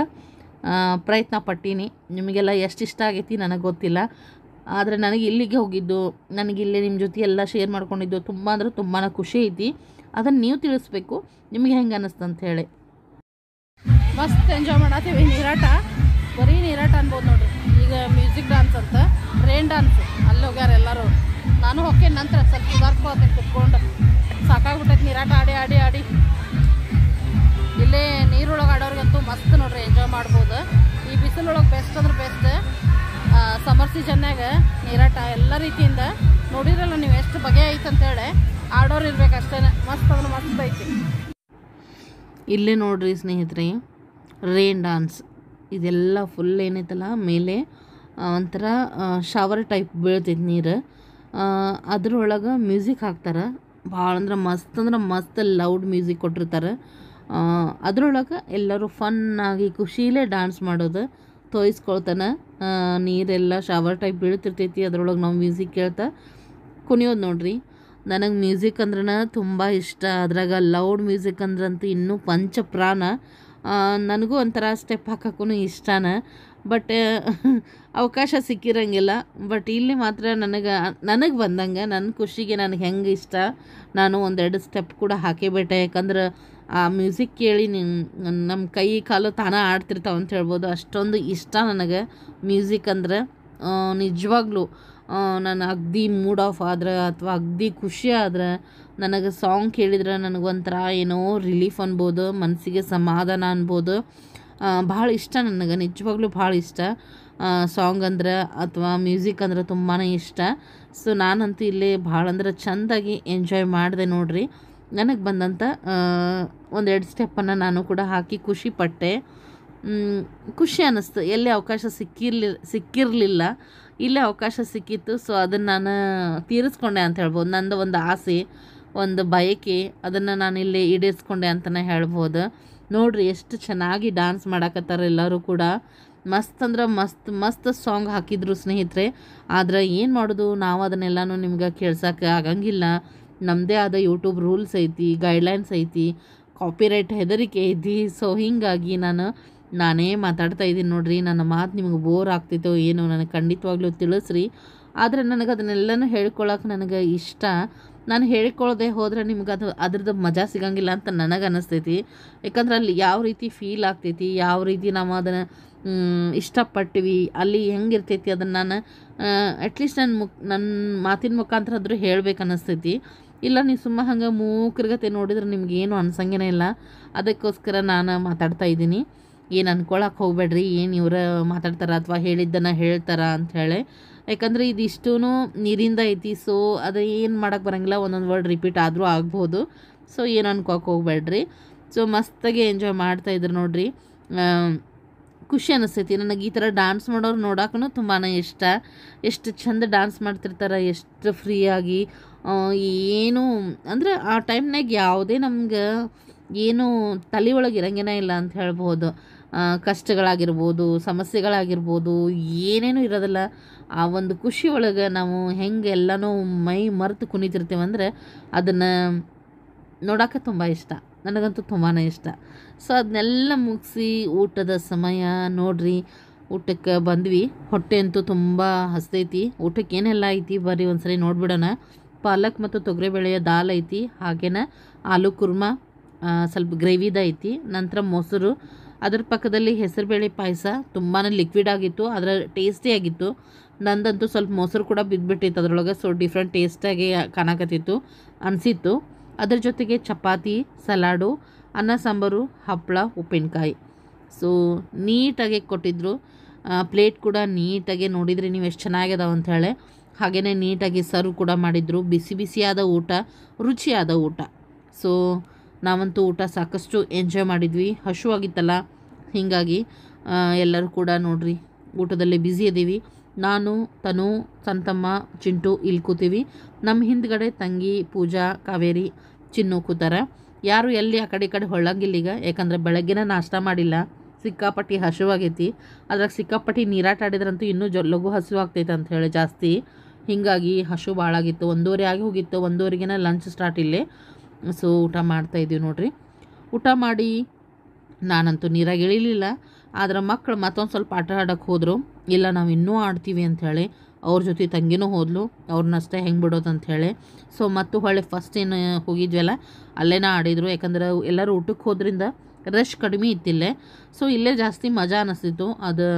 ಪ್ರಯತ್ನ ಪಟ್ಟೀನಿ ನಿಮಗೆಲ್ಲ ಎಷ್ಟು ಇಷ್ಟ ಆಗೈತಿ ನನಗೆ ಗೊತ್ತಿಲ್ಲ ಆದರೆ ನನಗೆ ಇಲ್ಲಿಗೆ ಹೋಗಿದ್ದು ನನಗೆ ಇಲ್ಲೇ ನಿಮ್ಮ ಜೊತೆ ಎಲ್ಲ ಶೇರ್ ಮಾಡ್ಕೊಂಡಿದ್ದು ತುಂಬ ಅಂದ್ರೆ ತುಂಬಾ ಖುಷಿ ಐತಿ ಅದನ್ನು ನೀವು ತಿಳಿಸ್ಬೇಕು ನಿಮಗೆ ಹೆಂಗೆ ಅನ್ನಿಸ್ತು ಅಂತ ಹೇಳಿ ಮಸ್ತ್ ಎಂಜಾಯ್ ಮಾಡತ್ತೀವಿ ನೀರಾಟ ಬರೀ ನೀರಾಟ ಅನ್ಬೋದು ನೋಡ್ರಿ ಇದು ಮ್ಯೂಸಿಕ್ ಡ್ಯಾನ್ಸ್ ಅಂತ ರೇನ್ ಡ್ಯಾನ್ಸ್ ಅಲ್ಲಿ ಹೋಗ್ಯಾರ ಎಲ್ಲರೂ ನಾನು ಹೋಗ್ತೀನಿ ನಂತರ ಸ್ವಲ್ಪ ಸುಧಾರಿಸ್ಕೋತೀನಿ ಕುತ್ಕೊಂಡು ಸಾಕಾಗ್ಬಿಟ್ಟೈತೆ ನೀರಾಟ ಆಡಿ ಆಡಿ ಆಡಿ ಇಲ್ಲೇ ನೀರೊಳಗೆ ಆಡೋರಿಗಂತೂ ಮಸ್ತ್ ನೋಡ್ರಿ ಎಂಜಾಯ್ ಮಾಡ್ಬೋದು ಈ ಬಿಸಿಲೊಳಗೆ ಬೆಸ್ಟ್ ಅಂದ್ರೆ ಬೆಸ್ಟ್ ಸಮರ್ ಸೀಸನ್ಯಾಗ ನೀರಾಟ ಎಲ್ಲ ರೀತಿಯಿಂದ ನೋಡಿರಲ್ಲ ನೀವು ಎಷ್ಟು ಬಗೆ ಐತೆ ಅಂತೇಳಿ ಆಡೋರು ಇರ್ಬೇಕು ಅಷ್ಟೇ ಮಸ್ತ್ ಅಂದ್ರೆ ಮಸ್ತ್ ಐತಿ ಇಲ್ಲೇ ನೋಡ್ರಿ ಸ್ನೇಹಿತರೆ ರೇನ್ ಡಾನ್ಸ್ ಇದೆಲ್ಲ ಫುಲ್ ಏನೈತಲ್ಲ ಮೇಲೆ ಆ, ಒಂಥರ ಶವರ್ ಟೈಪ್ ಬೀಳ್ತೈತಿ ನೀರು ಅದ್ರೊಳಗೆ ಮ್ಯೂಸಿಕ್ ಹಾಕ್ತಾರೆ ಭಾಳ ಅಂದ್ರೆ ಮಸ್ತ್ ಅಂದ್ರೆ ಮಸ್ತ್ ಲೌಡ್ ಮ್ಯೂಸಿಕ್ ಕೊಟ್ಟಿರ್ತಾರೆ ಅದ್ರೊಳಗೆ ಎಲ್ಲರೂ ಫನ್ನಾಗಿ ಖುಷಿಲೇ ಡ್ಯಾನ್ಸ್ ಮಾಡೋದು ತೋಯಿಸ್ಕೊಳ್ತಾನೆ ಆ, ನೀರೆಲ್ಲ ಶವರ್ ಟೈಪ್ ಬೀಳ್ತಿರ್ತೈತಿ ಅದ್ರೊಳಗೆ ನಾವು ಮ್ಯೂಸಿಕ್ ಕೇಳ್ತಾ ಕುಣಿಯೋದು ನೋಡ್ರಿ ನನಗೆ ಮ್ಯೂಸಿಕ್ ಅಂದ್ರೆ ತುಂಬ ಇಷ್ಟ ಅದ್ರಾಗ ಲೌಡ್ ಮ್ಯೂಸಿಕ್ ಅಂದ್ರಂತೂ ಇನ್ನೂ ಪಂಚ ಪ್ರಾಣ ಆ, ನನಗೂ ಒಂಥರ ಸ್ಟೆಪ್ ಹಾಕೋಕ್ಕೂ ಇಷ್ಟನ ಬಟ್ ಅವಕಾಶ ಸಿಕ್ಕಿರಂಗಿಲ್ಲ ಬಟ್ ಇಲ್ಲಿ ಮಾತ್ರ ನನಗೆ ನನಗೆ ಬಂದಂಗೆ ನನ್ನ ಖುಷಿಗೆ ನನಗೆ ಹೆಂಗೆ ಇಷ್ಟ ನಾನು ಒಂದೆರಡು ಸ್ಟೆಪ್ ಕೂಡ ಹಾಕಿಬಿಟ್ಟೆ ಯಾಕಂದ್ರೆ ಆ ಮ್ಯೂಸಿಕ್ ಕೇಳಿ ನಮ್ಮ ಕೈ ಕಾಲು ತಾನ ಆಡ್ತಿರ್ತಾವೆ ಅಂತ ಹೇಳ್ಬೋದು ಅಷ್ಟೊಂದು ಇಷ್ಟ ನನಗೆ ಮ್ಯೂಸಿಕ್ ಅಂದ್ರೆ ಆ, ನಿಜವಾಗ್ಲೂ ಆ, ನಾನು ಅಗ್ದಿ ಮೂಡ್ ಆಫ್ ಆದ್ರೆ ಅಥವಾ ಅಗ್ದಿ ಖುಷಿ ಆದ್ರೆ ನನಗೆ ಸಾಂಗ್ ಕೇಳಿದ್ರೆ ನನಗೊಂಥರ ಏನೋ ರಿಲೀಫ್ ಅನ್ಬೋದು ಮನಸ್ಸಿಗೆ ಸಮಾಧಾನ ಅನ್ಬೋದು ಆ, ಭಾಳ ಇಷ್ಟ ನನಗೆ ನಿಜವಾಗ್ಲೂ ಭಾಳ ಇಷ್ಟ ಸಾಂಗ್ ಅಂದ್ರೆ ಅಥವಾ ಮ್ಯೂಸಿಕ್ ಅಂದ್ರೆ ತುಂಬಾ ಇಷ್ಟ ಸೊ ನಾನಂತೂ ಇಲ್ಲಿ ಭಾಳ ಅಂದ್ರೆ ಚೆಂದಾಗಿ ಎಂಜಾಯ್ ಮಾಡಿದೆ ನೋಡ್ರಿ ನನಗೆ ಬಂದಂಥ ಒಂದೆರಡು ಸ್ಟೆಪ್ಪನ್ನು ನಾನು ಕೂಡ ಹಾಕಿ ಖುಷಿ ಪಟ್ಟೆ ಮ್, ಖುಷಿ ಅನ್ನಿಸ್ತು ಎಲ್ಲಿ ಅವಕಾಶ ಸಿಕ್ಕಿರ್ಲಿ ಸಿಕ್ಕಿರಲಿಲ್ಲ ಇಲ್ಲೇ ಅವಕಾಶ ಸಿಕ್ಕಿತ್ತು ಸೊ ಅದನ್ನು ನಾನು ತೀರಿಸ್ಕೊಂಡೆ ಅಂತ ಹೇಳ್ಬೋದು ನಂದು ಒಂದು ಆಸೆ ಒಂದು ಬಯಕೆ ಅದನ್ನು ನಾನು ಇಲ್ಲಿ ಈಡೇರಿಸ್ಕೊಂಡೆ ಅಂತಲೇ ಹೇಳ್ಬೋದು ನೋಡ್ರಿ ಎಷ್ಟು ಚೆನ್ನಾಗಿ ಡ್ಯಾನ್ಸ್ ಮಾಡಾಕತ್ತಾರ ಎಲ್ಲರೂ ಕೂಡ ಮಸ್ತ್ ಅಂದ್ರೆ ಮಸ್ತ್ ಮಸ್ತ್ ಸಾಂಗ್ ಹಾಕಿದ್ರು ಸ್ನೇಹಿತರೆ ಆದ್ರೆ ಏನು ಮಾಡೋದು ನಾವು ಅದನ್ನೆಲ್ಲನೂ ನಿಮ್ಗೆ ಕೇಳ್ಸೋಕೆ ಆಗಂಗಿಲ್ಲ ನಮ್ಮದೇ ಆದ ಯೂಟ್ಯೂಬ್ ರೂಲ್ಸ್ ಐತಿ ಗೈಡ್ಲೈನ್ಸ್ ಐತಿ ಕಾಪಿರೈಟ್ ಹೆದರಿಕೆ ಐತಿ ಸೊ ಹೀಗಾಗಿ ನಾನು ನಾನೇ ಮಾತಾಡ್ತಾ ಇದ್ದೀನಿ ನೋಡ್ರಿ ನನ್ನ ಮಾತು ನಿಮ್ಗೆ ಬೋರ್ ಆಗ್ತಿತ್ತೋ ಏನೋ ನನಗೆ ಖಂಡಿತವಾಗ್ಲೂ ತಿಳಿಸ್ರಿ ಆದರೆ ನನಗೆ ಅದನ್ನೆಲ್ಲನೂ ಹೇಳ್ಕೊಳಕ್ಕೆ ನನಗೆ ಇಷ್ಟ ನಾನು ಹೇಳ್ಕೊಳ್ಳದೆ ಹೋದರೆ ನಿಮ್ಗೆ ಅದು ಅದ್ರದ್ದು ಮಜಾ ಸಿಗಂಗಿಲ್ಲ ಅಂತ ನನಗೆ ಅನ್ನಿಸ್ತೈತಿ ಯಾಕಂದ್ರೆ ಅಲ್ಲಿ ಯಾವ ರೀತಿ ಫೀಲ್ ಆಗ್ತೈತಿ ಯಾವ ರೀತಿ ನಾವು ಅದನ್ನು ಇಷ್ಟಪಟ್ಟಿವಿ ಅಲ್ಲಿ ಹೆಂಗಿರ್ತೈತಿ ಅದನ್ನು ನಾನು ಅಟ್ಲೀಸ್ಟ್ ನನ್ನ ಮುಖ ನನ್ನ ಮಾತಿನ ಮುಖಾಂತರ ಆದರೂ ಹೇಳ್ಬೇಕು ಅನ್ನಿಸ್ತೈತಿ ಇಲ್ಲ ನೀವು ಸುಮ್ಮ ಹಂಗೆ ಮೂಕರ್ಗತೆ ನೋಡಿದ್ರೆ ನಿಮ್ಗೆ ಏನು ಅನ್ಸಂಗೇನೇ ಇಲ್ಲ ಅದಕ್ಕೋಸ್ಕರ ನಾನು ಮಾತಾಡ್ತಾ ಇದ್ದೀನಿ ಏನು ಅನ್ಕೊಳಕ್ಕೆ ಹೋಗ್ಬೇಡ್ರಿ ಏನು ಇವ್ರ ಮಾತಾಡ್ತಾರ ಅಥವಾ ಹೇಳಿದ್ದನ್ನು ಹೇಳ್ತಾರ ಅಂತ ಹೇಳಿ ಯಾಕಂದ್ರೆ ಇದಿಷ್ಟೂ ನೀರಿಂದ ಐತಿ ಸೊ ಅದು ಏನು ಮಾಡೋಕ್ಕೆ ಬರಂಗಿಲ್ಲ ಒಂದೊಂದು ವರ್ಡ್ ರಿಪೀಟ್ ಆದರೂ ಆಗ್ಬೋದು ಸೊ ಏನು ಅನ್ಕೋಕೆ ಹೋಗ್ಬೇಡ್ರಿ ಸೊ ಮಸ್ತಾಗಿ ಎಂಜಾಯ್ ಮಾಡ್ತಾಯಿದ್ರು ನೋಡ್ರಿ ಆ, ಖುಷಿ ಅನಿಸ್ತೈತಿ ನನಗೆ ಈ ಥರ ಡ್ಯಾನ್ಸ್ ಮಾಡೋರು ನೋಡೋಕ್ಕೂ ತುಂಬಾ ಇಷ್ಟ ಎಷ್ಟು ಚಂದ ಡ್ಯಾನ್ಸ್ ಮಾಡ್ತಿರ್ತಾರೆ ಎಷ್ಟು ಫ್ರೀಯಾಗಿ ಏನು ಅಂದರೆ ಆ ಟೈಮ್ನಾಗ ಯಾವುದೇ ನಮ್ಗೆ ಏನು ತಲೆ ಒಳಗೆ ಇರಂಗೇನೇ ಇಲ್ಲ ಅಂತ ಹೇಳ್ಬೋದು ಆ, ಕಷ್ಟಗಳಾಗಿರ್ಬೋದು ಸಮಸ್ಯೆಗಳಾಗಿರ್ಬೋದು ಏನೇನೂ ಇರೋದಿಲ್ಲ ಆ ಒಂದು ಖುಷಿ ಒಳಗೆ ನಾವು ಹೆಂಗೆ ಎಲ್ಲನೂ ಮೈ ಮರೆತು ಕುಣಿತಿರ್ತೀವಂದ್ರೆ ಅದನ್ನು ನೋಡೋಕೆ ತುಂಬ ಇಷ್ಟ ನನಗಂತೂ ತುಂಬಾ ಇಷ್ಟ ಸೊ ಅದನ್ನೆಲ್ಲ ಮುಗಿಸಿ ಊಟದ ಸಮಯ ನೋಡ್ರಿ ಊಟಕ್ಕೆ ಬಂದ್ವಿ ಹೊಟ್ಟೆ ಅಂತೂ ತುಂಬ ಹಸ್ತೈತಿ ಊಟಕ್ಕೆ ಏನೆಲ್ಲ ಐತಿ ಬರ್ರಿ ಒಂದ್ಸರಿ ನೋಡ್ಬಿಡೋಣ ಪಾಲಕ್ ಮತ್ತು ತೊಗರಿಬೇಳೆಯ ದಾಲ್ ಐತಿ ಹಾಗೇನ ಆಲೂ ಕುರ್ಮಾ ಆ, ಸ್ವಲ್ಪ ಗ್ರೇವಿದ ಐತಿ ನಂತರ ಮೊಸರು ಅದ್ರ ಪಕ್ಕದಲ್ಲಿ ಹೆಸರುಬೇಳೆ ಪಾಯಸ ತುಂಬಾ ಲಿಕ್ವಿಡ್ ಆಗಿತ್ತು ಅದರ ಟೇಸ್ಟಿ ಆಗಿತ್ತು ನಂದಂತೂ ಸ್ವಲ್ಪ ಮೊಸರು ಕೂಡ ಬಿದ್ದುಬಿಟ್ಟಿತ್ತು ಅದರೊಳಗೆ ಸೊ ಡಿಫ್ರೆಂಟ್ ಟೇಸ್ಟಾಗಿ ಕಾಣಕತ್ತಿತ್ತು ಅನಿಸಿತ್ತು ಅದ್ರ ಜೊತೆಗೆ ಚಪಾತಿ ಸಲಾಡು ಅನ್ನ ಸಾಂಬಾರು ಹಪ್ಪಳ ಉಪ್ಪಿನಕಾಯಿ ಸೊ ನೀಟಾಗಿ ಕೊಟ್ಟಿದ್ರು ಪ್ಲೇಟ್ ಕೂಡ ನೀಟಾಗಿ ನೋಡಿದ್ರಿ ನೀವು ಎಷ್ಟು ಚೆನ್ನಾಗ್ಯದಾವ ಅಂಥೇಳಿ ಹಾಗೆಯೇ ನೀಟಾಗಿ ಸರ್ವ್ ಕೂಡ ಮಾಡಿದರು ಬಿಸಿ ಬಿಸಿಯಾದ ಊಟ ರುಚಿಯಾದ ಊಟ ಸೊ ನಾವಂತೂ ಊಟ ಸಾಕಷ್ಟು ಎಂಜಾಯ್ ಮಾಡಿದ್ವಿ ಹಶುವಾಗಿತ್ತಲ್ಲ ಹೀಗಾಗಿ ಆ, ಎಲ್ಲರೂ ಕೂಡ ನೋಡ್ರಿ ಊಟದಲ್ಲಿ ಬ್ಯುಸಿ ಇದ್ದೀವಿ ನಾನು ತನು ಸಂತಮ್ಮ ಚಿಂಟು ಇಲ್ಲಿ ಕೂತೀವಿ ನಮ್ಮ ಹಿಂದ್ಗಡೆ ತಂಗಿ ಪೂಜಾ ಕಾವೇರಿ ಚಿನ್ನು ಕೂತಾರ ಯಾರು ಎಲ್ಲಿ ಆ ಕಡೆ ಈ ಕಡೆ ಹೊಳ್ಳಂಗಿಲ್ಲ ಈಗ ಯಾಕಂದ್ರೆ ಬೆಳಗ್ಗೆನ ನಾಷ್ಟ ಮಾಡಿಲ್ಲ ಸಿಕ್ಕಾಪಟ್ಟಿ ಹಸಿವಾಗೈತಿ ಅದ್ರಾಗ ಸಿಕ್ಕಾಪಟ್ಟಿ ನೀರಾಟ ಆಡಿದ್ರಂತೂ ಇನ್ನೂ ಜೊ ಲಘು ಹಸಿವು ಆಗ್ತೈತೆ ಅಂತ ಹೇಳಿ ಜಾಸ್ತಿ ಹೀಗಾಗಿ ಹಸು ಭಾಳ ಆಗಿತ್ತು ಒಂದೂವರೆ ಆಗಿ ಹೋಗಿತ್ತು ಒಂದೂವರೆಗೆನ ಲಂಚ್ ಸ್ಟಾರ್ಟ್ ಇಲ್ಲೇ ಸೊ ಊಟ ಮಾಡ್ತಾ ಇದೀವಿ ನೋಡ್ರಿ ಊಟ ಮಾಡಿ ನಾನಂತೂ ನೀರಾಗ ಇಳಿಲಿಲ್ಲ ಆದ್ರೆ ಮಕ್ಕಳು ಮತ್ತೊಂದು ಸ್ವಲ್ಪ ಆಟ ಆಡೋಕ್ಕೆ ಹೋದರು ಇಲ್ಲ ನಾವು ಇನ್ನೂ ಆಡ್ತೀವಿ ಅಂಥೇಳಿ ಅವ್ರ ಜೊತೆ ತಂಗಿನೂ ಹೋದ್ಲು ಅವ್ರನ್ನಷ್ಟೇ ಹೆಂಗೆ ಬಿಡೋದು ಅಂಥೇಳಿ ಸೊ ಮತ್ತು ಹೊಳ್ಳಿ ಫಸ್ಟ್ ಏನು ಹೋಗಿದ್ವಲ್ಲ ಅಲ್ಲೇನ ಆಡಿದರು ಯಾಕಂದ್ರೆ ಎಲ್ಲರೂ ಊಟಕ್ಕೆ ಹೋದ್ರಿಂದ ರಶ್ ಕಡಿಮೆ ಇತ್ತಿಲ್ಲೇ ಸೊ ಇಲ್ಲೇ ಜಾಸ್ತಿ ಮಜಾ ಅನ್ನಿಸ್ತಿತ್ತು ಅದು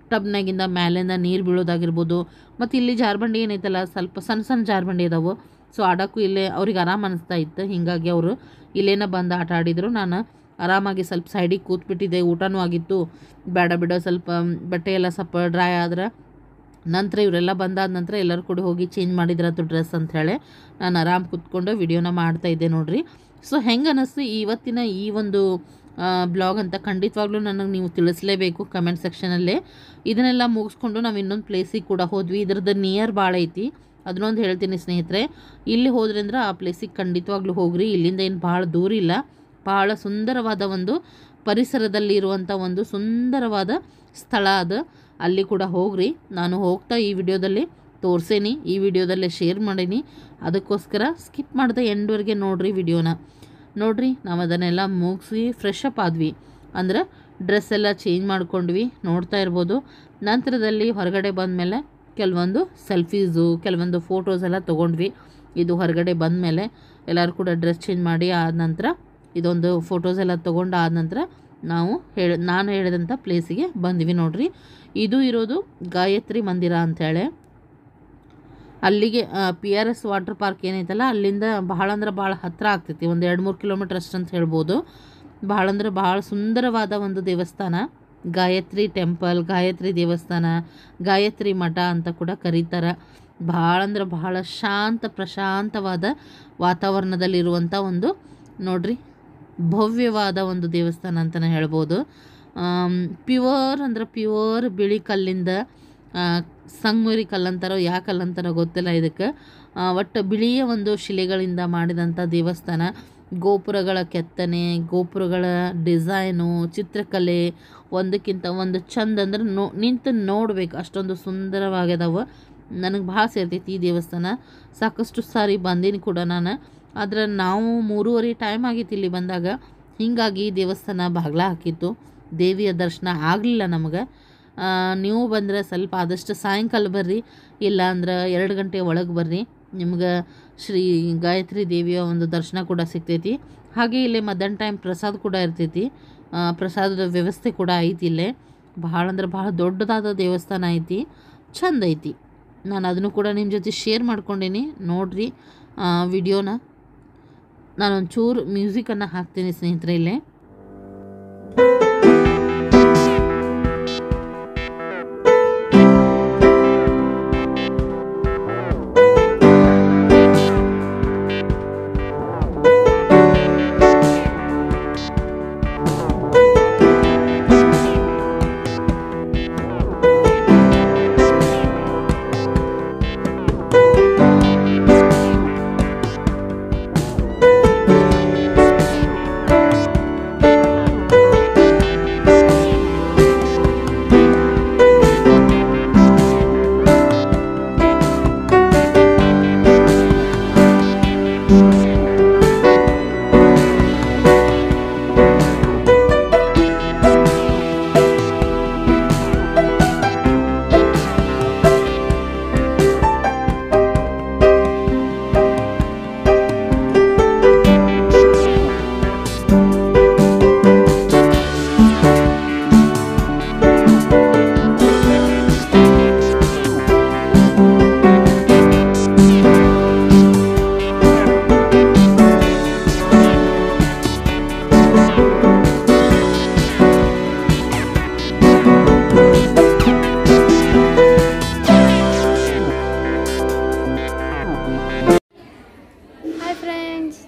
ಟಬ್ನಾಗಿಂದ ಮ್ಯಾಲಿಂದ ನೀರು ಬೀಳೋದಾಗಿರ್ಬೋದು ಮತ್ತು ಇಲ್ಲಿ ಜಾರ್ಬಂಡಿ ಏನೈತಲ್ಲ ಸ್ವಲ್ಪ ಸಣ್ಣ ಸಣ್ಣ ಜಾರ್ಬಂಡಿ ಇದಾವೆ ಸೊ ಆಡೋಕ್ಕೂ ಇಲ್ಲೇ ಅವ್ರಿಗೆ ಆರಾಮ ಅನಿಸ್ತಾ ಇತ್ತು ಹೀಗಾಗಿ ಅವರು ಇಲ್ಲೇನ ಬಂದು ಆಟ ಆಡಿದರು ನಾನು ಆರಾಮಾಗಿ ಸ್ವಲ್ಪ ಸೈಡಿಗೆ ಕೂತ್ಬಿಟ್ಟಿದ್ದೆ ಊಟನೂ ಆಗಿತ್ತು ಬೇಡ ಬಿಡೋ ಸ್ವಲ್ಪ ಬಟ್ಟೆ ಎಲ್ಲ ಸ್ವಲ್ಪ ಡ್ರೈ ಆದ್ರೆ ನಂತರ ಇವರೆಲ್ಲ ಬಂದಾದ ನಂತರ ಎಲ್ಲರೂ ಕೂಡ ಹೋಗಿ ಚೇಂಜ್ ಮಾಡಿದ್ರತ್ತು ಡ್ರೆಸ್ ಅಂಥೇಳಿ ನಾನು ಆರಾಮ್ ಕೂತ್ಕೊಂಡು ವಿಡಿಯೋನ ಮಾಡ್ತಾ ಇದ್ದೆ ನೋಡ್ರಿ ಸೊ ಹೆಂಗೆ ಅನ್ನಿಸ್ತು ಇವತ್ತಿನ ಈ ಒಂದು ಬ್ಲಾಗ್ ಅಂತ ಖಂಡಿತವಾಗ್ಲೂ ನನಗೆ ನೀವು ತಿಳಿಸ್ಲೇಬೇಕು ಕಮೆಂಟ್ ಸೆಕ್ಷನಲ್ಲೇ ಇದನ್ನೆಲ್ಲ ಮುಗಿಸ್ಕೊಂಡು ನಾವು ಇನ್ನೊಂದು ಪ್ಲೇಸಿಗೆ ಕೂಡ ಹೋದ್ವಿ ಇದ್ರದ್ದು ನಿಯರ್ ಭಾಳ ಐತಿ ಅದನ್ನೊಂದು ಹೇಳ್ತೀನಿ ಸ್ನೇಹಿತರೆ ಇಲ್ಲಿ ಹೋದ್ರಿ ಅಂದ್ರೆ ಆ ಪ್ಲೇಸಿಗೆ ಖಂಡಿತವಾಗ್ಲೂ ಹೋಗ್ರಿ ಇಲ್ಲಿಂದ ಏನು ಭಾಳ ದೂರ ಇಲ್ಲ ಭಾಳ ಸುಂದರವಾದ ಒಂದು ಪರಿಸರದಲ್ಲಿ ಇರುವಂಥ ಒಂದು ಸುಂದರವಾದ ಸ್ಥಳ ಅದು ಅಲ್ಲಿ ಕೂಡ ಹೋಗ್ರಿ ನಾನು ಹೋಗ್ತಾ ಈ ವಿಡಿಯೋದಲ್ಲಿ ತೋರ್ಸೇನಿ ಈ ವಿಡಿಯೋದಲ್ಲೇ ಶೇರ್ ಮಾಡೀನಿ ಅದಕ್ಕೋಸ್ಕರ ಸ್ಕಿಪ್ ಮಾಡಿದೆ ಎಂಡ್ವರೆಗೆ ನೋಡ್ರಿ ವಿಡಿಯೋನ ನೋಡ್ರಿ ನಾವು ಅದನ್ನೆಲ್ಲ ಮುಗಿಸಿ ಫ್ರೆಶ್ ಅಪ್ ಆದ್ವಿ ಅಂದ್ರೆ ಡ್ರೆಸ್ ಎಲ್ಲ ಚೇಂಜ್ ಮಾಡ್ಕೊಂಡ್ವಿ ನೋಡ್ತಾ ಇರ್ಬೋದು ನಂತರದಲ್ಲಿ ಹೊರಗಡೆ ಬಂದಮೇಲೆ ಕೆಲವೊಂದು ಸೆಲ್ಫೀಸು ಕೆಲವೊಂದು ಫೋಟೋಸ್ ಎಲ್ಲ ತೊಗೊಂಡ್ವಿ ಇದು ಹೊರಗಡೆ ಬಂದಮೇಲೆ ಎಲ್ಲರೂ ಕೂಡ ಡ್ರೆಸ್ ಚೇಂಜ್ ಮಾಡಿ ಆದ ನಂತರ ಇದೊಂದು ಫೋಟೋಸ್ ಎಲ್ಲ ತೊಗೊಂಡು ಆದ ನಂತರ ನಾವು ಹೇಳ ನಾನು ಹೇಳಿದಂಥ ಪ್ಲೇಸಿಗೆ ಬಂದ್ವಿ ನೋಡ್ರಿ ಇದು ಇರೋದು ಗಾಯತ್ರಿ ಮಂದಿರ ಅಂಥೇಳಿ ಅಲ್ಲಿಗೆ P R S water park ಏನೈತಲ್ಲ ಅಲ್ಲಿಂದ ಭಾಳ ಅಂದ್ರೆ ಭಾಳ ಹತ್ತಿರ ಆಗ್ತೈತಿ ಒಂದು ಎರಡು ಮೂರು ಕಿಲೋಮೀಟ್ರ್ ಅಷ್ಟು ಅಂತ ಹೇಳ್ಬೋದು ಭಾಳ ಅಂದ್ರೆ ಭಾಳ ಸುಂದರವಾದ ಒಂದು ದೇವಸ್ಥಾನ ಗಾಯತ್ರಿ ಟೆಂಪಲ್ ಗಾಯತ್ರಿ ದೇವಸ್ಥಾನ ಗಾಯತ್ರಿ ಮಠ ಅಂತ ಕೂಡ ಕರೀತಾರೆ ಭಾಳ ಅಂದ್ರೆ ಭಾಳ ಶಾಂತ ಪ್ರಶಾಂತವಾದ ವಾತಾವರಣದಲ್ಲಿರುವಂಥ ಒಂದು ನೋಡ್ರಿ ಭವ್ಯವಾದ ಒಂದು ದೇವಸ್ಥಾನ ಅಂತಲೇ ಹೇಳ್ಬೋದು ಪ್ಯೂವರ್ ಅಂದ್ರೆ ಪ್ಯೂವರ್ ಬಿಳಿ ಕಲ್ಲಿಂದ ಆ, ಸಂಗಮರಿ ಕಲ್ಲಂತಾರೋ ಯಾ ಕಲ್ಲಂತಾರೋ ಗೊತ್ತಿಲ್ಲ ಇದಕ್ಕೆ ಆ, ಒಟ್ಟು ಬಿಳಿಯ ಒಂದು ಶಿಲೆಗಳಿಂದ ಮಾಡಿದಂಥ ದೇವಸ್ಥಾನ ಗೋಪುರಗಳ ಕೆತ್ತನೆ ಗೋಪುರಗಳ ಡಿಸೈನು ಚಿತ್ರಕಲೆ ಒಂದಕ್ಕಿಂತ ಒಂದು ಚಂದ ಅಂದ್ರೆ ನೋ ನಿಂತು ನೋಡ್ಬೇಕು ಅಷ್ಟೊಂದು ಸುಂದರವಾಗ್ಯದವ ನನಗೆ ಭಾಳ ಸೇರ್ತೈತಿ ಈ ದೇವಸ್ಥಾನ ಸಾಕಷ್ಟು ಸಾರಿ ಬಂದೀನಿ ಕೂಡ ನಾನು ಆದ್ರೆ ನಾವು ಮೂರುವರೆ ಟೈಮ್ ಆಗಿತ್ತು ಇಲ್ಲಿ ಬಂದಾಗ ಹೀಗಾಗಿ ಈ ದೇವಸ್ಥಾನ ಬಾಗ್ಲ ಹಾಕಿತ್ತು ದೇವಿಯ ದರ್ಶನ ಆಗಲಿಲ್ಲ ನಮಗೆ ಆ, ನೀವು ಬಂದರೆ ಸ್ವಲ್ಪ ಆದಷ್ಟು ಸಾಯಂಕಾಲ ಬರ್ರಿ ಇಲ್ಲ ಅಂದ್ರೆ ಎರಡು ಗಂಟೆ ಒಳಗೆ ಬರ್ರಿ ನಿಮ್ಗೆ ಶ್ರೀ ಗಾಯತ್ರಿ ದೇವಿಯ ಒಂದು ದರ್ಶನ ಕೂಡ ಸಿಗ್ತೈತಿ ಹಾಗೆ ಇಲ್ಲಿ ಮಧ್ಯಾಹ್ನ ಟೈಮ್ ಪ್ರಸಾದ ಕೂಡ ಇರ್ತೈತಿ ಆ, ಪ್ರಸಾದದ ವ್ಯವಸ್ಥೆ ಕೂಡ ಐತಿ ಇಲ್ಲೇ ಭಾಳ ಅಂದ್ರೆ ಭಾಳ ದೊಡ್ಡದಾದ ದೇವಸ್ಥಾನ ಐತಿ ಚಂದ ಐತಿ ನಾನು ಅದನ್ನು ಕೂಡ ನಿಮ್ಮ ಜೊತೆ ಶೇರ್ ಮಾಡ್ಕೊಂಡೀನಿ ನೋಡ್ರಿ ವಿಡಿಯೋನ ನಾನೊಂಚೂರು ಮ್ಯೂಸಿಕನ್ನು ಹಾಕ್ತೀನಿ ಸ್ನೇಹಿತರೆ ಇಲ್ಲೇ ಹಾಯ್ ಫ್ರೆಂಡ್ಸ್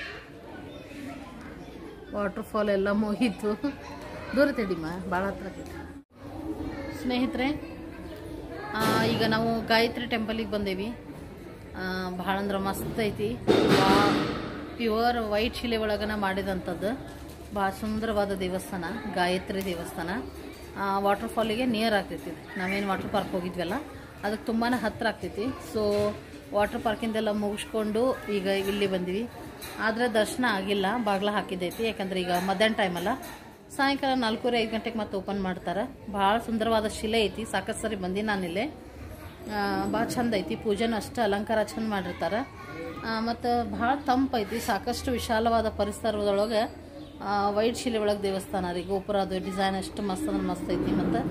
ವಾಟರ್ ಫಾಲ್ ಎಲ್ಲ ಮುಗೀತು ದೂರ ತಡಿಮ್ಮ ಭಾಳ ಹತ್ರ ಆಗೈತೆ. ಸ್ನೇಹಿತರೆ ಆ, ಈಗ ನಾವು ಗಾಯತ್ರಿ ಟೆಂಪಲಿಗೆ ಬಂದೇವಿ ಆ, ಭಾಳ ಅಂದ್ರೆ ಮಸ್ತ್ ಐತಿ ಪ್ಯೂರ್ ವೈಟ್ ಶಿಲೆ ಒಳಗನ ಮಾಡಿದಂಥದ್ದು ಭಾಳ ಸುಂದರವಾದ ದೇವಸ್ಥಾನ ಗಾಯತ್ರಿ ದೇವಸ್ಥಾನ ವಾಟರ್ ಫಾಲಿಗೆ ನಿಯರ್ ಆಗ್ತೈತಿ ನಾವೇನು ವಾಟರ್ ಪಾರ್ಕ್ ಹೋಗಿದ್ವಲ್ಲ ಅದಕ್ಕೆ ತುಂಬಾ ಹತ್ತಿರ ಆಗ್ತೈತಿ ಸೊ ವಾಟರ್ ಪಾರ್ಕಿಂದೆಲ್ಲ ಮುಗಿಸ್ಕೊಂಡು ಈಗ ಇಲ್ಲಿ ಬಂದ್ವಿ ಆದರೆ ದರ್ಶನ ಆಗಿಲ್ಲ ಬಾಗ್ಲ ಹಾಕಿದ್ದೈತಿ ಯಾಕಂದ್ರೆ ಈಗ ಮಧ್ಯಾಹ್ನ ಟೈಮ್ ಅಲ್ಲ ಸಾಯಂಕಾಲ ನಾಲ್ಕೂವರೆ ಐದು ಗಂಟೆಗೆ ಮತ್ತೆ ಓಪನ್ ಮಾಡ್ತಾರೆ ಭಾಳ ಸುಂದರವಾದ ಶಿಲೆ ಐತಿ ಸಾಕಷ್ಟು ಸರಿ ಬಂದಿ ನಾನಿಲ್ಲೇ ಭಾಳ ಚಂದ ಐತಿ ಪೂಜೆನೂ ಅಷ್ಟು ಅಲಂಕಾರ ಚಂದ ಮಾಡಿರ್ತಾರೆ ಮತ್ತು ಭಾಳ ತಂಪೈತಿ ಸಾಕಷ್ಟು ವಿಶಾಲವಾದ ಪರಿಸರದೊಳಗೆ ವೈಟ್ ಶಿಲೆ ಒಳಗೆ ದೇವಸ್ಥಾನ ರೀ ಗೋಪುರ ಅದು ಡಿಸೈನ್ ಅಷ್ಟು ಮಸ್ತ್ ಅಂದ್ರೆ ಮಸ್ತ್ ಐತಿ ಮತ್ತು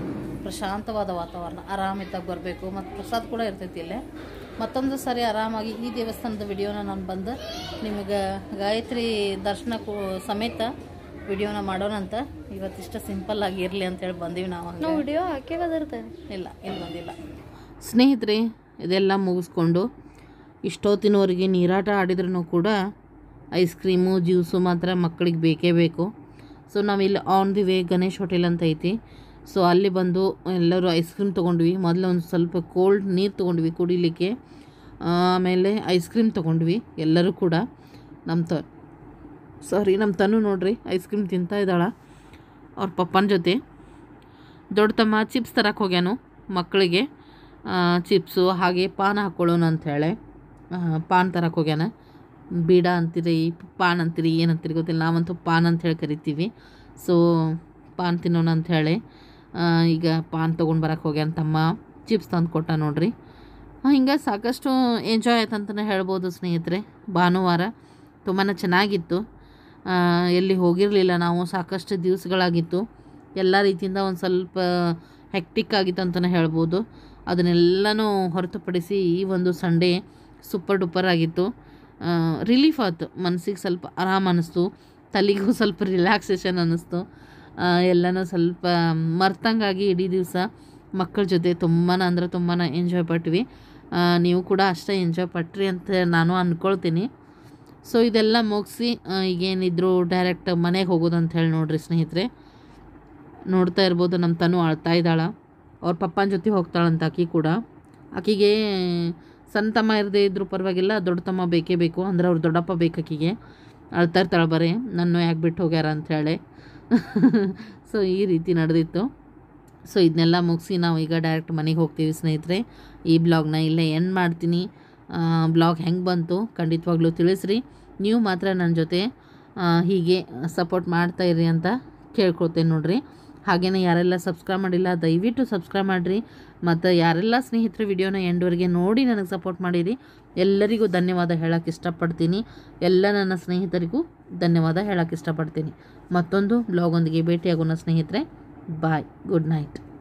ಪ್ರಶಾಂತವಾದ ವಾತಾವರಣ ಆರಾಮಿದ್ದಾಗ ಬರಬೇಕು ಮತ್ತು ಪ್ರಸಾದ ಕೂಡ ಇರ್ತೈತಿ ಇಲ್ಲೇ ಮತ್ತೊಂದು ಸಾರಿ ಆರಾಮಾಗಿ ಈ ದೇವಸ್ಥಾನದ ವಿಡಿಯೋನ ನಾನು ಬಂದು ನಿಮಗೆ ಗಾಯತ್ರಿ ದರ್ಶನ ಕೂ- ಸಮೇತ ವಿಡಿಯೋನ ಮಾಡೋಣ ಅಂತ ಇವತ್ತಿಷ್ಟು ಸಿಂಪಲ್ ಆಗಿ ಇರಲಿ ಅಂತೇಳಿ ಬಂದೀವಿ ನಾವು ಹಂಗೆ ವಿಡಿಯೋ ಹಾಕೇ ಬದಿರ್ತೇನೆ ಇಲ್ಲ ಇಲ್ಲಿ ಬಂದಿಲ್ಲ ಸ್ನೇಹಿತರೆ ಇದೆಲ್ಲ ಮುಗಿಸ್ಕೊಂಡು ಇಷ್ಟೊತ್ತಿನವರೆಗೆ ನೀರಾಟ ಆಡಿದ್ರೂ ಕೂಡ ಐಸ್ ಕ್ರೀಮು ಜ್ಯೂಸು ಮಾತ್ರ ಮಕ್ಕಳಿಗೆ ಬೇಕೇ ಬೇಕು ಸೊ ನಾವಿಲ್ಲಿ on the way Ganesh hotel ಅಂತ ಐತಿ ಸೊ ಅಲ್ಲಿ ಬಂದು ಎಲ್ಲರೂ ಐಸ್ ಕ್ರೀಮ್ ತೊಗೊಂಡ್ವಿ ಮೊದಲು ಒಂದು ಸ್ವಲ್ಪ ಕೋಲ್ಡ್ ನೀರು ತೊಗೊಂಡ್ವಿ ಕುಡಿಲಿಕ್ಕೆ ಆಮೇಲೆ ಐಸ್ ಕ್ರೀಮ್ ತೊಗೊಂಡ್ವಿ ಎಲ್ಲರೂ ಕೂಡ ನಮ್ಮ ತ ಸಾರಿ ನಮ್ಮ ತನು ನೋಡ್ರಿ ಐಸ್ ಕ್ರೀಮ್ ತಿಂತಾ ಇದ್ದಾಳ ಅವ್ರ ಪಪ್ಪನ ಜೊತೆ ದೊಡ್ಡ ತಮ್ಮ ಚಿಪ್ಸ್ ತರಕ್ಕೆ ಹೋಗ್ಯಾನು ಮಕ್ಕಳಿಗೆ ಚಿಪ್ಸು ಹಾಗೆ ಪಾನ್ ಹಾಕ್ಕೊಳ್ಳೋಣ ಅಂಥೇಳಿ ಪಾನ್ ತರಕ್ಕೆ ಹೋಗ್ಯಾನ ಬೀಡ ಅಂತೀರಿ ಪಾನ್ ಅಂತೀರಿ ಏನಂತೀರಿ ಗೊತ್ತಿಲ್ಲ ನಾವಂತೂ ಪಾನ್ ಅಂಥೇಳಿ ಕರಿತೀವಿ ಸೊ ಪಾನ್ ತಿನ್ನೋಣ ಅಂಥೇಳಿ ಈಗ ಪಾನ್ ತೊಗೊಂಡು ಬರಕ್ಕೆ ಹೋಗ್ಯಾನ ತಮ್ಮ ಚಿಪ್ಸ್ ತಂದು ಕೊಟ್ಟ ನೋಡ್ರಿ ಹಿಂಗೆ ಸಾಕಷ್ಟು ಎಂಜಾಯ್ ಆಯ್ತು ಅಂತಲೇ ಹೇಳ್ಬೋದು ಸ್ನೇಹಿತರೆ ಭಾನುವಾರ ತುಂಬಾ ಚೆನ್ನಾಗಿತ್ತು ಆ, ಎಲ್ಲಿ ಹೋಗಿರಲಿಲ್ಲ ನಾವು ಸಾಕಷ್ಟು ದಿವಸಗಳಾಗಿತ್ತು ಎಲ್ಲ ರೀತಿಯಿಂದ ಒಂದು ಸ್ವಲ್ಪ ಹೆಕ್ಟಿಕ್ ಆಗಿತ್ತು ಅಂತಲೇ ಹೇಳ್ಬೋದು ಅದನ್ನೆಲ್ಲನೂ ಹೊರತುಪಡಿಸಿ ಈ ಒಂದು ಸಂಡೇ ಸೂಪರ್ ಡೂಪರ್ ಆಗಿತ್ತು ರಿಲೀಫ್ ಆಯ್ತು ಮನಸ್ಸಿಗೆ ಸ್ವಲ್ಪ ಆರಾಮ್ ಅನ್ನಿಸ್ತು ತಲೆಗೂ ಸ್ವಲ್ಪ ರಿಲ್ಯಾಕ್ಸೇಷನ್ ಅನ್ನಿಸ್ತು ಆ, ಎಲ್ಲನೂ ಸ್ವಲ್ಪ ಮರ್ತಂಗಾಗಿ ಇಡೀ ದಿವಸ ಮಕ್ಕಳ ಜೊತೆ ತುಂಬಾ ಅಂದ್ರೆ ತುಂಬಾ ಎಂಜಾಯ್ ಪಟ್ವಿ ಆ, ನೀವು ಕೂಡ ಅಷ್ಟೇ ಎಂಜಾಯ್ ಪಟ್ರಿ ಅಂತ ನಾನು ಅಂದ್ಕೊಳ್ತೀನಿ ಸೊ ಇದೆಲ್ಲ ಮುಗಿಸಿ ಈಗೇನಿದ್ರು ಡೈರೆಕ್ಟ್ ಮನೆಗೆ ಹೋಗೋದು ಅಂತ ಹೇಳಿ ನೋಡ್ರಿ ಸ್ನೇಹಿತರೆ ನೋಡ್ತಾ ಇರ್ಬೋದು ನಮ್ಮ ತನು ಅಳ್ತಾ ಇದ್ದಾಳ ಅವ್ರ ಪಪ್ಪನ ಜೊತೆ ಹೋಗ್ತಾಳಂತ ಆಕಿ ಕೂಡ ಆಕಿಗೆ ಸಣ್ಣ ತಮ್ಮ ಇರದೇ ಇದ್ರೂ ಪರವಾಗಿಲ್ಲ ದೊಡ್ಡ ತಮ್ಮ ಬೇಕೇ ಬೇಕು ಅಂದ್ರೆ ಅವ್ರ ದೊಡ್ಡಪ್ಪ ಬೇಕು ಆಕಿಗೆ ಅಳ್ತಾ ಇರ್ತಾಳೆ ಬರೀ ನನ್ನ ಯಾಕೆ ಬಿಟ್ಟು ಹೋಗ್ಯಾರ ಅಂಥೇಳಿ ಸೊ ಈ ರೀತಿ ನಡೆದಿತ್ತು ಸೊ ಇದನ್ನೆಲ್ಲ ಮುಗಿಸಿ ನಾವು ಈಗ ಡೈರೆಕ್ಟ್ ಮನೆಗೆ ಹೋಗ್ತೀವಿ ಸ್ನೇಹಿತರೆ ಈ ಬ್ಲಾಗ್ನ ಇಲ್ಲೇ ಎಂಡ್ ಮಾಡ್ತೀನಿ ಬ್ಲಾಗ್ ಹೆಂಗೆ ಬಂತು ಖಂಡಿತವಾಗ್ಲೂ ತಿಳಿಸ್ರಿ ನೀವು ಮಾತ್ರ ನನ್ನ ಜೊತೆ ಆ, ಹೀಗೆ ಸಪೋರ್ಟ್ ಮಾಡ್ತಾ ಇರಿ ಅಂತ ಕೇಳ್ಕೊಳ್ತೇನೆ ನೋಡ್ರಿ ಹಾಗೆಯೇ ಯಾರೆಲ್ಲ ಸಬ್ಸ್ಕ್ರೈಬ್ ಮಾಡಿಲ್ಲ ದಯವಿಟ್ಟು ಸಬ್ಸ್ಕ್ರೈಬ್ ಮಾಡಿರಿ ಮತ್ತು ಯಾರೆಲ್ಲ ಸ್ನೇಹಿತರು ವಿಡಿಯೋನ ಎಂಡ್ವರೆಗೆ ನೋಡಿ ನನಗೆ ಸಪೋರ್ಟ್ ಮಾಡಿರಿ ಎಲ್ಲರಿಗೂ ಧನ್ಯವಾದ ಹೇಳೋಕ್ಕೆ ಇಷ್ಟಪಡ್ತೀನಿ ಎಲ್ಲ ನನ್ನ ಸ್ನೇಹಿತರಿಗೂ ಧನ್ಯವಾದ ಹೇಳೋಕ್ಕೆ ಇಷ್ಟಪಡ್ತೀನಿ ಮತ್ತೊಂದು ಬ್ಲಾಗೊಂದಿಗೆ ಭೇಟಿಯಾಗೋಣ ಸ್ನೇಹಿತರೆ ಬಾಯ್ ಗುಡ್ ನೈಟ್